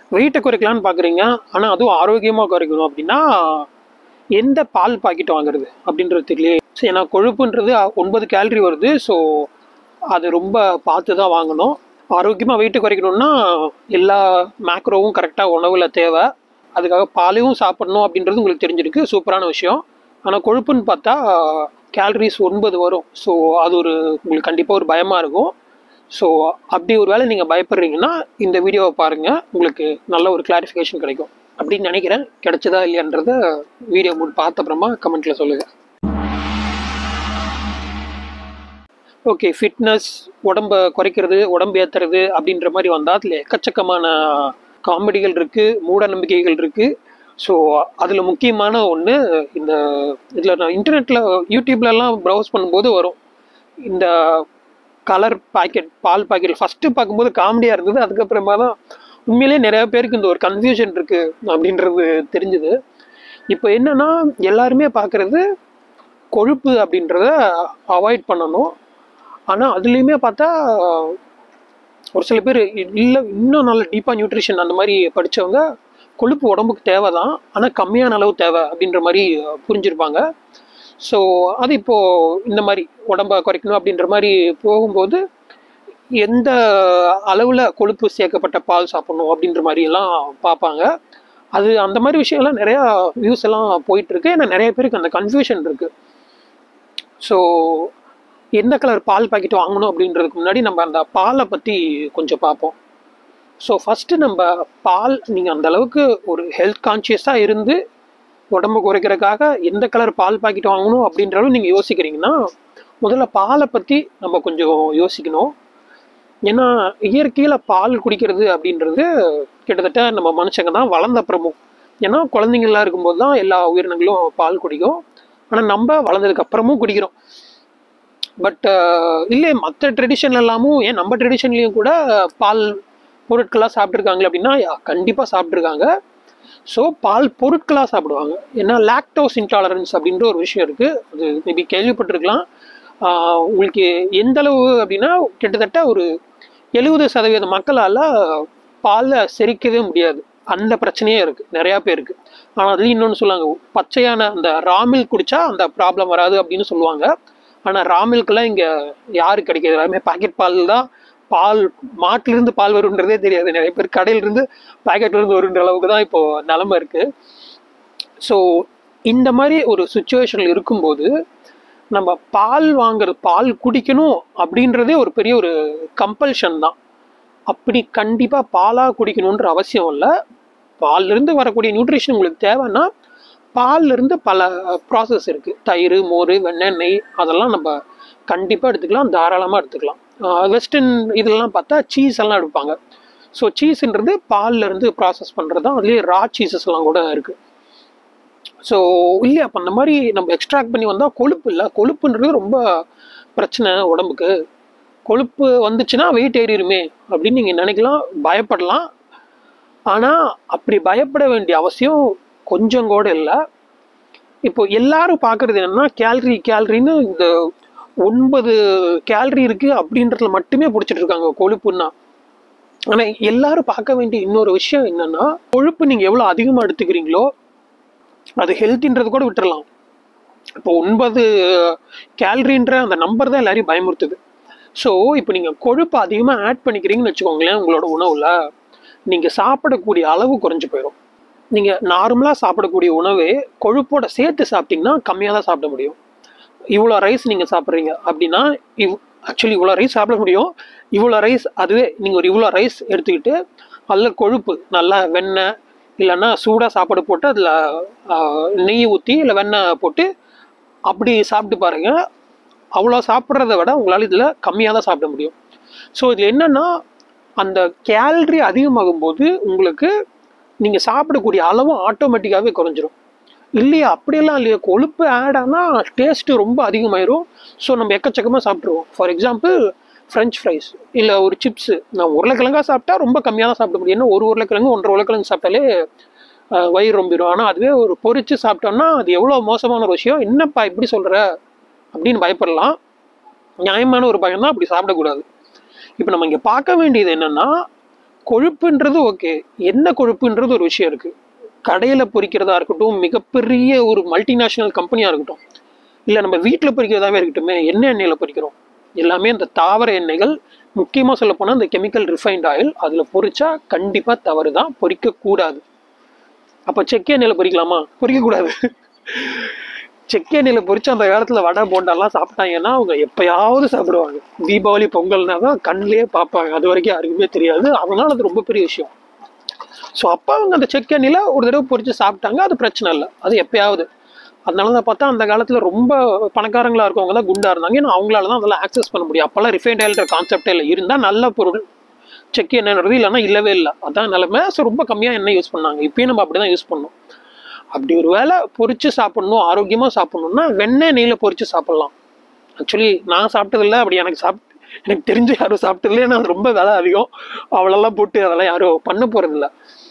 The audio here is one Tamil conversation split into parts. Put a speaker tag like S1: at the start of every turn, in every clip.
S1: வெயிட்டை குறைக்கலான்னு பார்க்குறீங்க ஆனால் அதுவும் ஆரோக்கியமாக குறைக்கணும் அப்படின்னா எந்த பால் பாக்கெட் வாங்குறது அப்படின்றது தெரியல சரி ஏன்னா கொழுப்புன்றது ஒன்பது கேலரி வருது ஸோ அது ரொம்ப பார்த்து தான் வாங்கணும் ஆரோக்கியமாக வெயிட்டு குறைக்கணும்னா எல்லா மேக்ரோவும் கரெக்டாக உணவில் தேவை அதுக்காக பாலையும் சாப்பிடணும் அப்படின்றது உங்களுக்கு தெரிஞ்சிருக்கு சூப்பரான விஷயம் ஆனால் கொழுப்புன்னு பார்த்தா கேலரிஸ் ஒன்பது வரும் ஸோ அது ஒரு உங்களுக்கு கண்டிப்பாக ஒரு பயமாக இருக்கும் ஸோ அப்படி ஒரு வேளை நீங்கள் பயப்படுறீங்கன்னா இந்த வீடியோவை பாருங்கள் உங்களுக்கு நல்ல ஒரு கிளாரிஃபிகேஷன் கிடைக்கும் அப்படின்னு நினைக்கிறேன் கிடைச்சதா இல்லையான்றத வீடியோ மூட் பார்த்த அப்புறமா கமெண்ட்டில் சொல்லுங்கள் ஓகே ஃபிட்னஸ் உடம்ப குறைக்கிறது உடம்பு ஏற்றுறது அப்படின்ற மாதிரி வந்தால் அதில் எக்கச்சக்கமான காமெடிகள் இருக்குது மூட நம்பிக்கைகள் இருக்குது ஸோ அதில் முக்கியமான ஒன்று இந்த இதில் நான் இன்டர்நெட்டில் யூடியூப்லலாம் ப்ரௌஸ் பண்ணும்போது வரும் இந்த கலர் பாக்கெட் பால் பாக்கெட் ஃபஸ்ட்டு பார்க்கும்போது காமெடியாக இருந்தது அதுக்கப்புறமா தான் உண்மையிலேயே நிறைய பேருக்கு இந்த ஒரு கன்ஃபியூஷன் இருக்குது அப்படின்றது தெரிஞ்சுது இப்போ என்னன்னா எல்லாருமே பார்க்குறது கொழுப்பு அப்படின்றத அவாய்ட் பண்ணணும் ஆனால் அதுலேயுமே பார்த்தா ஒரு சில பேர் இல்லை இன்னும் நல்ல டீப்பாக நியூட்ரிஷன் அந்த மாதிரி படித்தவங்க கொழுப்பு உடம்புக்கு தேவை தான் ஆனால் கம்மியான அளவு தேவை அப்படின்ற மாதிரி புரிஞ்சிருப்பாங்க ஸோ அது இப்போது இந்த மாதிரி உடம்ப குறைக்கணும் அப்படின்ற மாதிரி போகும்போது எந்த அளவில் கொழுப்பு சேர்க்கப்பட்ட பால் சாப்பிடணும் அப்படின்ற மாதிரி எல்லாம் பார்ப்பாங்க அது அந்த மாதிரி விஷயம்லாம் நிறையா வியூஸ் எல்லாம் போயிட்டுருக்கு ஏன்னா நிறைய பேருக்கு அந்த கன்ஃபியூஷன் இருக்குது ஸோ எந்த கலர் பால் பாக்கெட் வாங்கணும் அப்படின்றதுக்கு முன்னாடி நம்ம அந்த பாலை பற்றி கொஞ்சம் பார்ப்போம் ஸோ ஃபஸ்ட்டு நம்ம பால் நீங்கள் அந்த அளவுக்கு ஒரு ஹெல்த் கான்ஷியஸாக இருந்து உடம்பு குறைக்கிறதுக்காக எந்த கலர் பால் பாக்கெட் வாங்கணும் அப்படின்ற அளவு நீங்கள் யோசிக்கிறீங்கன்னா முதல்ல பாலை பற்றி நம்ம கொஞ்சம் யோசிக்கணும் ஏன்னா இயற்கையில் பால் குடிக்கிறது அப்படின்றது கிட்டத்தட்ட நம்ம மனுஷங்க தான் வளர்ந்த அப்புறமும் ஏன்னா குழந்தைங்களாம் இருக்கும்போது தான் எல்லா உயிரினங்களும் பால் குடிக்கும் ஆனால் நம்ம வளர்ந்ததுக்கு அப்புறமும் குடிக்கிறோம் பட் இல்லை மற்ற ட்ரெடிஷன் எல்லாமும் ஏன் நம்ம ட்ரெடிஷன்லேயும் கூட பால் பொருட்களாக சாப்பிட்ருக்காங்களே அப்படின்னா கண்டிப்பாக சாப்பிட்ருக்காங்க ஸோ பால் பொருட்களாக சாப்பிடுவாங்க ஏன்னா லாக்டோஸ் இன்டாலரன்ஸ் அப்படின்ற ஒரு விஷயம் இருக்குது அது மேபி கேள்விப்பட்டிருக்கலாம் உங்களுக்கு எந்த அளவு அப்படின்னா கிட்டத்தட்ட ஒரு எழுபது சதவீத மக்களால் பாலை செரிக்கவே முடியாது அந்த பிரச்சனையே இருக்குது நிறையா பேருக்கு ஆனால் அதுலேயும் இன்னொன்று சொல்லுவாங்க பச்சையான அந்த ராமில் குடித்தா அந்த ப்ராப்ளம் வராது அப்படின்னு சொல்லுவாங்க ஆனால் ராமில்க்கெல்லாம் இங்கே யாரு கிடைக்கிது எல்லாமே பாக்கெட் பால் தான் பால் மாட்டிலிருந்து பால் வருன்றதே தெரியாது நிறைய பேர் கடையிலிருந்து பாக்கெட்லேருந்து வருன்ற அளவுக்கு தான் இப்போது நிலமை இருக்குது ஸோ இந்த மாதிரி ஒரு சுச்சுவேஷனில் இருக்கும்போது நம்ம பால் வாங்குறது பால் குடிக்கணும் அப்படின்றதே ஒரு பெரிய ஒரு கம்பல்ஷன் தான் அப்படி கண்டிப்பாக பாலாக குடிக்கணுன்ற அவசியம் இல்லை பால்லேருந்து வரக்கூடிய நியூட்ரிஷன் உங்களுக்கு தேவைன்னா பால்லேருந்து பல ப்ராசஸ் இருக்குது தயிர் மோர் வெண்ணெய் நெய் அதெல்லாம் நம்ம கண்டிப்பாக எடுத்துக்கலாம் தாராளமாக எடுத்துக்கலாம் வெஸ்டர்ன் இதெல்லாம் பார்த்தா சீஸ் எல்லாம் எடுப்பாங்க ஸோ சீஸ்ன்றது பால்லேருந்து ப்ராசஸ் பண்ணுறது தான் அதுலேயே ரா சீசஸ் எல்லாம் கூட இருக்குது ஸோ இல்லையா அப்போ அந்த மாதிரி நம்ம எக்ஸ்ட்ராக்ட் பண்ணி வந்தால் கொழுப்பு இல்லை கொழுப்புன்றது ரொம்ப பிரச்சனை உடம்புக்கு கொழுப்பு வந்துச்சுன்னா வெயிட் ஏறிடுமே அப்படின்னு நீங்கள் நினைக்கலாம் பயப்படலாம் ஆனால் அப்படி பயப்பட வேண்டிய அவசியம் கொஞ்சம் கூட இல்லை இப்போ எல்லாரும் பார்க்குறது என்னன்னா கேலரி கேலரின்னு இந்த ஒன்பது கேலரி இருக்குது அப்படின்றதுல மட்டுமே பிடிச்சிட்டு இருக்காங்க கொழுப்புன்னா ஆனால் எல்லாரும் பார்க்க வேண்டிய இன்னொரு விஷயம் என்னன்னா கொழுப்பு நீங்கள் எவ்வளோ அதிகமாக எடுத்துக்கிறீங்களோ அது ஹெல்த்தின்றது கூட விட்டுறலாம் இப்போ ஒன்பது கேலரின்ற அந்த நம்பர் தான் எல்லாரையும் பயமுறுத்துது ஸோ இப்போ நீங்கள் கொழுப்பு அதிகமாக ஆட் பண்ணிக்கிறீங்கன்னு வச்சுக்கோங்களேன் உங்களோட உணவில் நீங்கள் சாப்பிடக்கூடிய அளவு குறைஞ்சி போயிடும் நீங்கள் நார்மலாக சாப்பிடக்கூடிய உணவே கொழுப்போட சேர்த்து சாப்பிட்டீங்கன்னா கம்மியாக தான் சாப்பிட முடியும் இவ்வளோ ரைஸ் நீங்கள் சாப்பிட்றீங்க அப்படின்னா இவ் ஆக்சுவலி இவ்வளோ ரைஸ் சாப்பிட முடியும் இவ்வளோ ரைஸ் அதுவே நீங்கள் ஒரு இவ்வளோ ரைஸ் எடுத்துக்கிட்டு அதில் கொழுப்பு நல்லா வெண்ணெய் இல்லைன்னா சூடாக சாப்பாடு போட்டு அதில் நெய் ஊற்றி இல்லை வெண்ணெய் போட்டு அப்படி சாப்பிட்டு பாருங்கள் அவ்வளோ சாப்பிட்றத விட உங்களால் இதில் கம்மியாக தான் சாப்பிட முடியும் ஸோ இதில் என்னென்னா அந்த கேலரி அதிகமாகும் போது உங்களுக்கு நீங்கள் சாப்பிடக்கூடிய அளவும் ஆட்டோமேட்டிக்காகவே குறைஞ்சிரும் இல்லையா அப்படியெல்லாம் இல்லையா கொழுப்பு ஆட் ஆனால் டேஸ்ட்டு ரொம்ப அதிகமாயிரும் ஸோ நம்ம எக்கச்சக்கமாக சாப்பிட்ருவோம் ஃபார் எக்ஸாம்பிள் ஃப்ரெஞ்ச் ஃப்ரைஸ் இல்லை ஒரு சிப்ஸு நான் உருளைக்கிழங்கா சாப்பிட்டா ரொம்ப கம்மியாக தான் சாப்பிட முடியும் ஏன்னா ஒரு உருளைக்கிழங்கு ஒன்றரை உருளைக்கிழங்கு சாப்பிட்டாலே அஹ், வயிறு ரொம்பிடும் ஆனால் அதுவே ஒரு பொரிச்சு சாப்பிட்டோம்னா அது எவ்வளோ மோசமான ஒரு விஷயம் என்னப்பா இப்படி சொல்கிற அப்படின்னு பயப்படலாம் நியாயமான ஒரு பயம் தான் அப்படி சாப்பிடக்கூடாது இப்போ நம்ம இங்கே பார்க்க வேண்டியது என்னென்னா கொழுப்புன்றது ஓகே என்ன கொழுப்புன்றது ஒரு விஷயம் இருக்கு கடையில பொரிக்கிறதா இருக்கட்டும் மிகப்பெரிய ஒரு மல்டிநேஷனல் கம்பெனியா இருக்கட்டும் இல்லை நம்ம வீட்டில் பொரிக்கிறதாவே இருக்கட்டுமே என்ன எண்ணெயில் பொரிக்கிறோம் எல்லாமே இந்த தாவர எண்ணெய்கள் முக்கியமாக சொல்ல போனால் இந்த கெமிக்கல் ரிஃபைண்ட் ஆயில் அதில் பொரிச்சா கண்டிப்பாக தவறு தான் பொரிக்கக்கூடாது அப்போ செக்கு எண்ணெயில் பொரிக்கலாமா பொரிக்கக்கூடாது செக்கு எண்ணெயில் பொரிச்சு அந்த காலத்தில் வடை போண்டாலாம் சாப்பிட்டாங்கன்னா அவங்க எப்பயாவது சாப்பிடுவாங்க தீபாவளி பொங்கல்னா தான் கண்ணிலே பார்ப்பாங்க அது வரைக்கும் யாருக்குமே தெரியாது அதனால அது ரொம்ப பெரிய விஷயம் ஸோ அப்போ அவங்க அந்த செக் எண்ணெயில் ஒரு தடவை பொரிச்சு சாப்பிட்டாங்க அது பிரச்சனை இல்லை அது எப்பயாவது அதனால தான் பார்த்தா அந்த காலத்தில் ரொம்ப பணக்காரங்களா இருக்கவங்க தான் குண்டா இருந்தாங்க ஏன்னா அவங்களால தான் அதெல்லாம் ஆக்சஸ் பண்ண முடியும் அப்போல்லாம் ரிஃபைண்ட் ஆயில்ன்ற கான்செப்டே இல்லை இருந்தால் நல்ல பொருள் செக் எண்ணெய்ன்றது இல்லைன்னா இல்லவே இல்லை அதான் நிலைமை ஸோ ரொம்ப கம்மியாக எண்ணெய் யூஸ் பண்ணாங்க இப்பயும் நம்ம அப்படி தான் யூஸ் பண்ணோம் அப்படி ஒரு வேளை பொரிச்சு சாப்பிடணும் ஆரோக்கியமாக சாப்பிடணும்னா வெண்ணெய் நெய்யில் பொரிச்சு சாப்பிடலாம் ஆக்சுவலி நான் சாப்பிட்டதில்ல அப்படி எனக்கு சாப்பிட்டு எனக்கு தெரிஞ்சு யாரும் சாப்பிட்டதில்ல ஏன்னா அது ரொம்ப விலை அதிகம் அவ்வளோலாம் போட்டு அதெல்லாம் யாரும் பண்ண போகிறதில்ல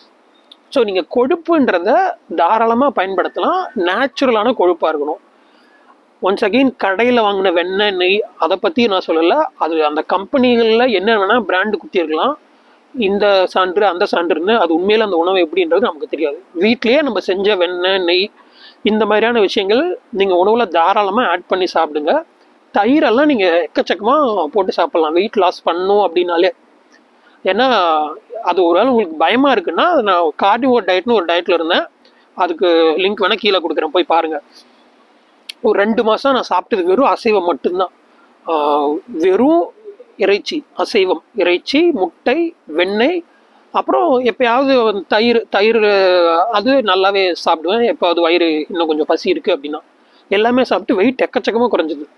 S1: ஸோ நீங்கள் கொழுப்புன்றத தாராளமாக பயன்படுத்தலாம் நேச்சுரலான கொழுப்பாக இருக்கணும் ஒன்ஸ் அகெயின் கடையில் வாங்கின வெண்ணெய் நெய் அதை பற்றி நான் சொல்லலை அது அந்த கம்பெனிகளில் என்ன வேணால் பிராண்டு குத்திருக்கலாம் இந்த சான்று அந்த சான்றுன்னு அது உண்மையில் அந்த உணவு எப்படின்றது நமக்கு தெரியாது வீட்லேயே நம்ம செஞ்ச வெண்ணெய் நெய் இந்த மாதிரியான விஷயங்கள் நீங்கள் உணவில் தாராளமாக ஆட் பண்ணி சாப்பிடுங்க தயிரெல்லாம் நீங்கள் எக்கச்சக்கமாக போட்டு சாப்பிட்லாம் வெயிட் லாஸ் பண்ணும் அப்படின்னாலே ஏன்னா அது ஒருவேளை உங்களுக்கு பயமாக இருக்குன்னா நான் கார்டிவோ டயட்னு ஒரு டயட்டில் இருந்தேன் அதுக்கு லிங்க் வேணால் கீழே கொடுக்குறேன் போய் பாருங்கள் ஒரு ரெண்டு மாதம் நான் சாப்பிட்டது வெறும் அசைவம் மட்டும்தான் ஆஹ் வெறும் இறைச்சி அசைவம் இறைச்சி முட்டை வெண்ணெய் அப்புறம் எப்பயாவது வந்து தயிர் தயிர் அது நல்லாவே சாப்பிடுவேன் எப்போது வயிறு இன்னும் கொஞ்சம் பசி இருக்குது அப்படின்னா எல்லாமே சாப்பிட்டு வெயிட் எக்கச்சக்கமாக குறைஞ்சிது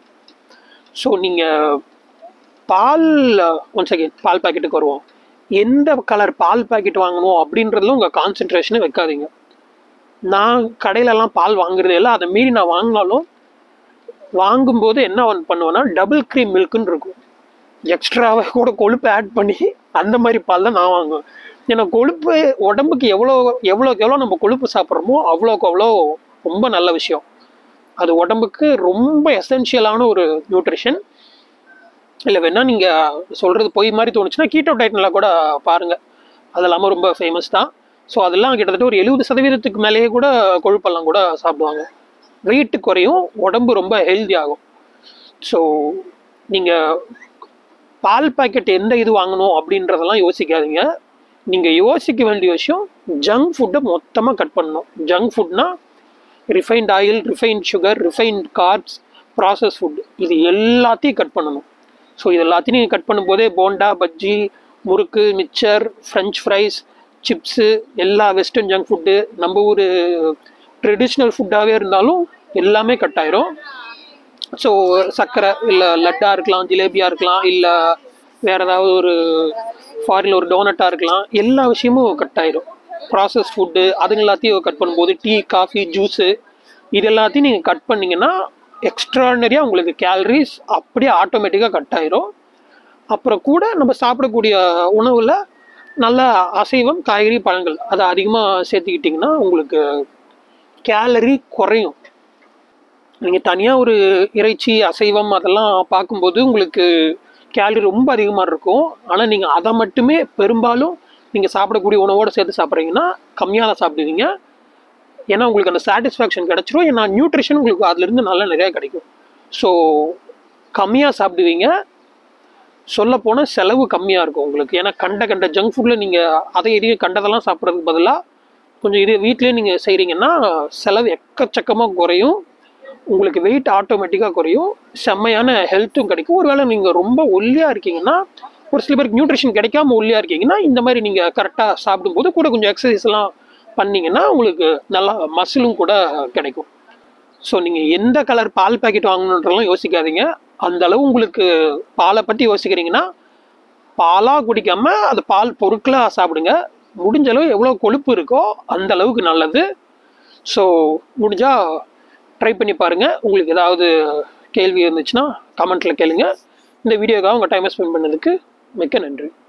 S1: ஸோ நீங்கள் பால் ஒன்ஸ் அகேன் பால் பாக்கெட்டுக்கு வருவோம் எந்த கலர் பால் பாக்கெட் வாங்கணும் அப்படின்றதுல உங்கள் கான்சென்ட்ரேஷனை வைக்காதீங்க நான் கடையிலலாம் பால் வாங்குறதே இல்லை அதை மீறி நான் வாங்கினாலும் வாங்கும்போது என்ன ஒன்று பண்ணுவேன்னா டபுள் க்ரீம் மில்க்குன்னு இருக்கும் எக்ஸ்ட்ராவாக கூட கொழுப்பு ஆட் பண்ணி அந்த மாதிரி பால் தான் நான் வாங்குவேன் ஏன்னா கொழுப்பு உடம்புக்கு எவ்வளோ எவ்வளோக்கு எவ்வளோ நம்ம கொழுப்பு சாப்பிட்றோமோ அவ்வளோக்கு அவ்வளோ ரொம்ப நல்ல விஷயம் அது உடம்புக்கு ரொம்ப எசென்ஷியலான ஒரு நியூட்ரிஷன் இல்லை வேணா நீங்கள் சொல்கிறது பொய் மாதிரி தோணுச்சுன்னா கீட்டோ டயட்னில் கூட பாருங்கள் அது இல்லாமல் ரொம்ப ஃபேமஸ் தான் ஸோ அதெல்லாம் கிட்டத்தட்ட ஒரு எழுபது சதவீதத்துக்கு மேலேயே கூட கொழுப்பெல்லாம் கூட சாப்பிடுவாங்க வெயிட் குறையும் உடம்பு ரொம்ப ஹெல்தி ஆகும் ஸோ நீங்கள் பால் பாக்கெட் எந்த இது வாங்கணும் அப்படின்றதெல்லாம் யோசிக்காதீங்க நீங்கள் யோசிக்க வேண்டிய விஷயம் ஜங்க் ஃபுட்டை மொத்தமாக கட் பண்ணணும் ஜங்க் ஃபுட்னா refined oil refined sugar refined carbs process food இது எல்லாத்தையும் கட் பண்ணணும் ஸோ இது எல்லாத்தையும் நீங்கள் கட் பண்ணும்போதே bonda bajji murukku mixture French fries chips எல்லா வெஸ்டர்ன் ஜங்க் ஃபுட்டு நம்ம ஊர் ட்ரெடிஷ்னல் ஃபுட்டாகவே இருந்தாலும் எல்லாமே கட் ஆயிரும் ஸோ சர்க்கரை இல்லை லட்டாக இருக்கலாம் ஜிலேபியாக இருக்கலாம் இல்லை வேறு ஏதாவது ஒரு ஃபாரின் ஒரு டோனட்டாக இருக்கலாம் எல்லா விஷயமும் கட் ஆயிரும் ப்ராசஸ் ஃபுட்டு அதுங்க எல்லாத்தையும் கட் பண்ணும்போது டீ காஃபி ஜூஸு இது எல்லாத்தையும் நீங்கள் கட் பண்ணிங்கன்னா எக்ஸ்ட்ரானரியாக உங்களுக்கு கேலரிஸ் அப்படியே ஆட்டோமேட்டிக்காக கட் ஆயிரும் அப்புறம் கூட நம்ம சாப்பிடக்கூடிய உணவில் நல்ல அசைவம் காய்கறி பழங்கள் அதை அதிகமாக சேர்த்துக்கிட்டிங்கன்னா உங்களுக்கு கேலரி குறையும் நீங்கள் தனியாக ஒரு இறைச்சி அசைவம் அதெல்லாம் பார்க்கும்போது உங்களுக்கு கேலரி ரொம்ப அதிகமாக இருக்கும் ஆனால் நீங்கள் அதை மட்டுமே பெரும்பாலும் நீங்கள் சாப்பிடக்கூடிய உணவோடு சேர்த்து சாப்பிட்றீங்கன்னா கம்மியாக தான் சாப்பிடுவீங்க ஏன்னா உங்களுக்கு அந்த சாட்டிஸ்ஃபேக்ஷன் கிடச்சிரும் ஏன்னா நியூட்ரிஷன் உங்களுக்கு அதுலேருந்து நல்லா நிறையா கிடைக்கும் ஸோ கம்மியாக சாப்பிடுவீங்க சொல்ல போனால் செலவு கம்மியாக இருக்கும் உங்களுக்கு ஏன்னா கண்ட கண்ட ஜங்க் ஃபுட்டில் நீங்கள் அதை இதையும் கண்டதெல்லாம் சாப்பிட்றதுக்கு பதிலாக கொஞ்சம் இது வீட்லேயே நீங்கள் செய்கிறீங்கன்னா செலவு எக்கச்சக்கமாக குறையும் உங்களுக்கு வெயிட் ஆட்டோமேட்டிக்காக குறையும் செம்மையான ஹெல்த்தும் கிடைக்கும் ஒருவேளை நீங்கள் ரொம்ப ஒல்லியாக இருக்கீங்கன்னா ஒரு சில பேருக்கு நியூட்ரிஷன் கிடைக்காம ஒல்லியாக இருக்கீங்கன்னா இந்த மாதிரி நீங்கள் கரெக்டாக சாப்பிடும்போது கூட கொஞ்சம் எக்ஸசைஸ்லாம் பண்ணீங்கன்னா உங்களுக்கு நல்லா மசிலும் கூட கிடைக்கும் ஸோ நீங்கள் எந்த கலர் பால் பாக்கெட் வாங்கணுன்றலாம் யோசிக்காதீங்க அந்த அளவு உங்களுக்கு பாலை பற்றி யோசிக்கிறீங்கன்னா பாலாக குடிக்காம அது பால் பொருட்களாக சாப்பிடுங்க முடிஞ்ச அளவு எவ்வளோ கொழுப்பு இருக்கோ அந்த அளவுக்கு நல்லது ஸோ முடிஞ்சால் ட்ரை பண்ணி பாருங்கள் உங்களுக்கு ஏதாவது கேள்வி இருந்துச்சுன்னா கமெண்ட்டில் கேளுங்க இந்த வீடியோக்காக உங்கள் டைமை ஸ்பெண்ட் பண்ணதுக்கு மிக்க நன்றி